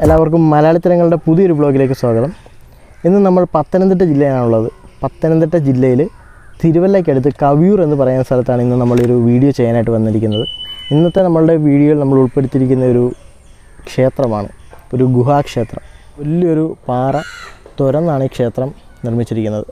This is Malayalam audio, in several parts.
എല്ലാവർക്കും മലയാളിത്തരങ്ങളുടെ പുതിയൊരു ബ്ലോഗിലേക്ക് സ്വാഗതം ഇന്ന് നമ്മൾ പത്തനംതിട്ട ജില്ലയിലാണുള്ളത് പത്തനംതിട്ട ജില്ലയിൽ തിരുവല്ലയ്ക്കടുത്ത് കവിയൂർ എന്ന് പറയുന്ന സ്ഥലത്താണ് ഇന്ന് നമ്മളൊരു വീഡിയോ ചെയ്യാനായിട്ട് വന്നിരിക്കുന്നത് ഇന്നത്തെ നമ്മളുടെ വീഡിയോയിൽ നമ്മൾ ഉൾപ്പെടുത്തിയിരിക്കുന്ന ഒരു ക്ഷേത്രമാണ് ഒരു ഗുഹാക്ഷേത്രം വലിയൊരു പാറ തുരന്നാണ് ഈ ക്ഷേത്രം നിർമ്മിച്ചിരിക്കുന്നത്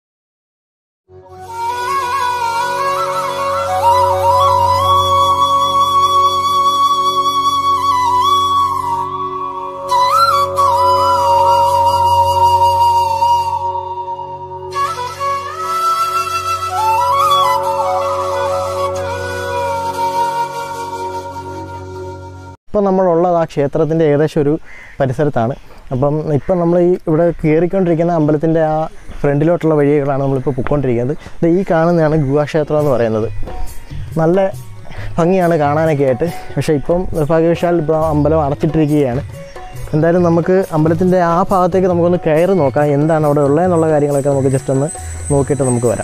ഇപ്പം നമ്മളുള്ളത് ആ ക്ഷേത്രത്തിൻ്റെ ഏകദേശം ഒരു പരിസരത്താണ് അപ്പം ഇപ്പം നമ്മൾ ഈ ഇവിടെ കയറിക്കൊണ്ടിരിക്കുന്ന അമ്പലത്തിൻ്റെ ആ ഫ്രണ്ടിലോട്ടുള്ള വഴികളാണ് നമ്മളിപ്പോൾ പൊയ്ക്കൊണ്ടിരിക്കുന്നത് ഇത് ഈ കാണുന്നതാണ് ഗുഹാക്ഷേത്രം എന്ന് പറയുന്നത് നല്ല ഭംഗിയാണ് കാണാനൊക്കെ ആയിട്ട് പക്ഷേ ഇപ്പം നിർഭാഗ്യവശാൽ ഇപ്പോൾ അമ്പലം അടച്ചിട്ടിരിക്കുകയാണ് എന്തായാലും നമുക്ക് അമ്പലത്തിൻ്റെ ആ ഭാഗത്തേക്ക് നമുക്കൊന്ന് കയറി നോക്കാം എന്താണ് അവിടെ ഉള്ളതെന്നുള്ള കാര്യങ്ങളൊക്കെ നമുക്ക് ജസ്റ്റ് ഒന്ന് നോക്കിയിട്ട് നമുക്ക് വരാം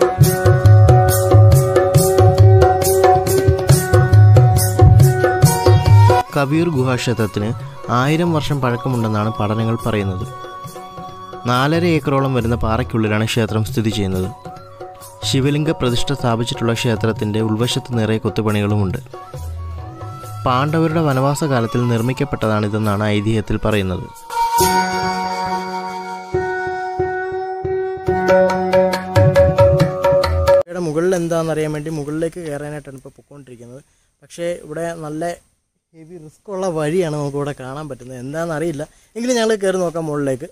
കബീർ ഗുഹാക്ഷേത്രത്തിന് ആയിരം വർഷം പഴക്കമുണ്ടെന്നാണ് പഠനങ്ങൾ പറയുന്നത് നാലര ഏക്കറോളം വരുന്ന പാറയ്ക്കുള്ളിലാണ് ക്ഷേത്രം സ്ഥിതി ചെയ്യുന്നത് ശിവലിംഗ പ്രതിഷ്ഠ സ്ഥാപിച്ചിട്ടുള്ള ക്ഷേത്രത്തിൻ്റെ ഉൾവശത്ത് നിറയെ കൊത്തുപണികളുമുണ്ട് പാണ്ഡവരുടെ വനവാസ കാലത്തിൽ നിർമ്മിക്കപ്പെട്ടതാണിതെന്നാണ് ഐതിഹ്യത്തിൽ പറയുന്നത് ഇവിടെ മുകളിൽ എന്താണെന്ന് അറിയാൻ വേണ്ടി മുകളിലേക്ക് കയറാനായിട്ടാണ് ഇപ്പോൾ പൊയ്ക്കൊണ്ടിരിക്കുന്നത് പക്ഷേ ഇവിടെ നല്ല ഹെവി റിസ്ക് ഉള്ള വഴിയാണ് നമുക്ക് ഇവിടെ കാണാൻ പറ്റുന്നത് എന്താണെന്ന് അറിയില്ല എങ്കിലും ഞങ്ങൾ കയറി നോക്കാം മുകളിലേക്ക്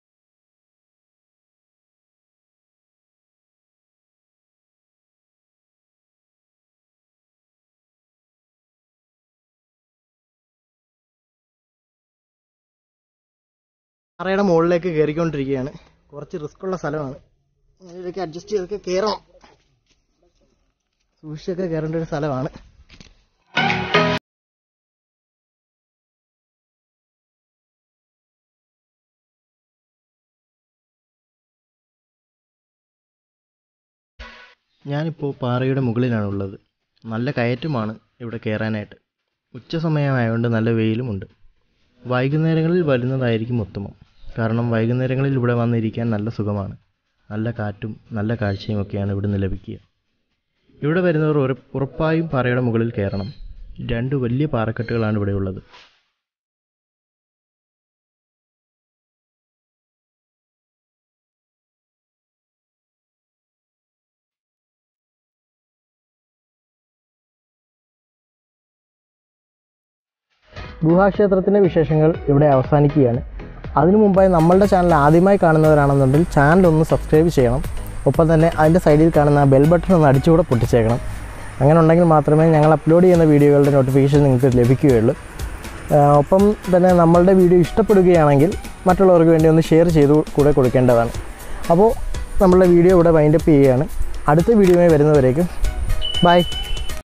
പാറയുടെ മുകളിലേക്ക് കയറിക്കൊണ്ടിരിക്കുകയാണ് കുറച്ച് റിസ്ക് ഉള്ള സ്ഥലമാണ് ഇതിലേക്ക് അഡ്ജസ്റ്റ് ചെയ്തൊക്കെ കയറണം സൂക്ഷിച്ചൊക്കെ കയറേണ്ട ഒരു സ്ഥലമാണ് ഞാനിപ്പോൾ പാറയുടെ മുകളിലാണുള്ളത് നല്ല കയറ്റമാണ് ഇവിടെ കയറാനായിട്ട് ഉച്ച സമയമായതുകൊണ്ട് നല്ല വെയിലുമുണ്ട് വൈകുന്നേരങ്ങളിൽ വരുന്നതായിരിക്കും ഉത്തമം കാരണം വൈകുന്നേരങ്ങളിൽ ഇവിടെ വന്നിരിക്കാൻ നല്ല സുഖമാണ് നല്ല കാറ്റും നല്ല കാഴ്ചയും ഒക്കെയാണ് ഇവിടുന്ന് ലഭിക്കുക ഇവിടെ വരുന്നവർ ഉറ- ഉറപ്പായും പാറയുടെ മുകളിൽ കയറണം രണ്ട് വലിയ പാറക്കെട്ടുകളാണ് ഇവിടെ ഉള്ളത് ഗുഹാക്ഷേത്രത്തിൻ്റെ വിശേഷങ്ങൾ ഇവിടെ അവസാനിക്കുകയാണ് അതിനു മുമ്പായി നമ്മളുടെ ചാനൽ ആദ്യമായി കാണുന്നവരാണെന്നുണ്ടെങ്കിൽ ചാനൽ ഒന്ന് സബ്സ്ക്രൈബ് ചെയ്യണം ഒപ്പം തന്നെ അതിൻ്റെ സൈഡിൽ കാണുന്ന ബെൽ ബട്ടൺ ഒന്ന് അടിച്ചുകൂടെ പൊട്ടിച്ചേക്കണം അങ്ങനെ ഉണ്ടെങ്കിൽ മാത്രമേ ഞങ്ങൾ അപ്ലോഡ് ചെയ്യുന്ന വീഡിയോകളുടെ നോട്ടിഫിക്കേഷൻ നിങ്ങൾക്ക് ലഭിക്കുകയുള്ളൂ ആ, ഒപ്പം തന്നെ നമ്മളുടെ വീഡിയോ ഇഷ്ടപ്പെടുകയാണെങ്കിൽ മറ്റുള്ളവർക്ക് വേണ്ടി ഒന്ന് ഷെയർ ചെയ്ത് കൂടെ കൊടുക്കേണ്ടതാണ് അപ്പോൾ നമ്മളുടെ വീഡിയോ ഇവിടെ വൈൻഡപ്പ് ചെയ്യുകയാണ് അടുത്ത വീഡിയോയുമായി വരുന്നവരേക്കും ബൈ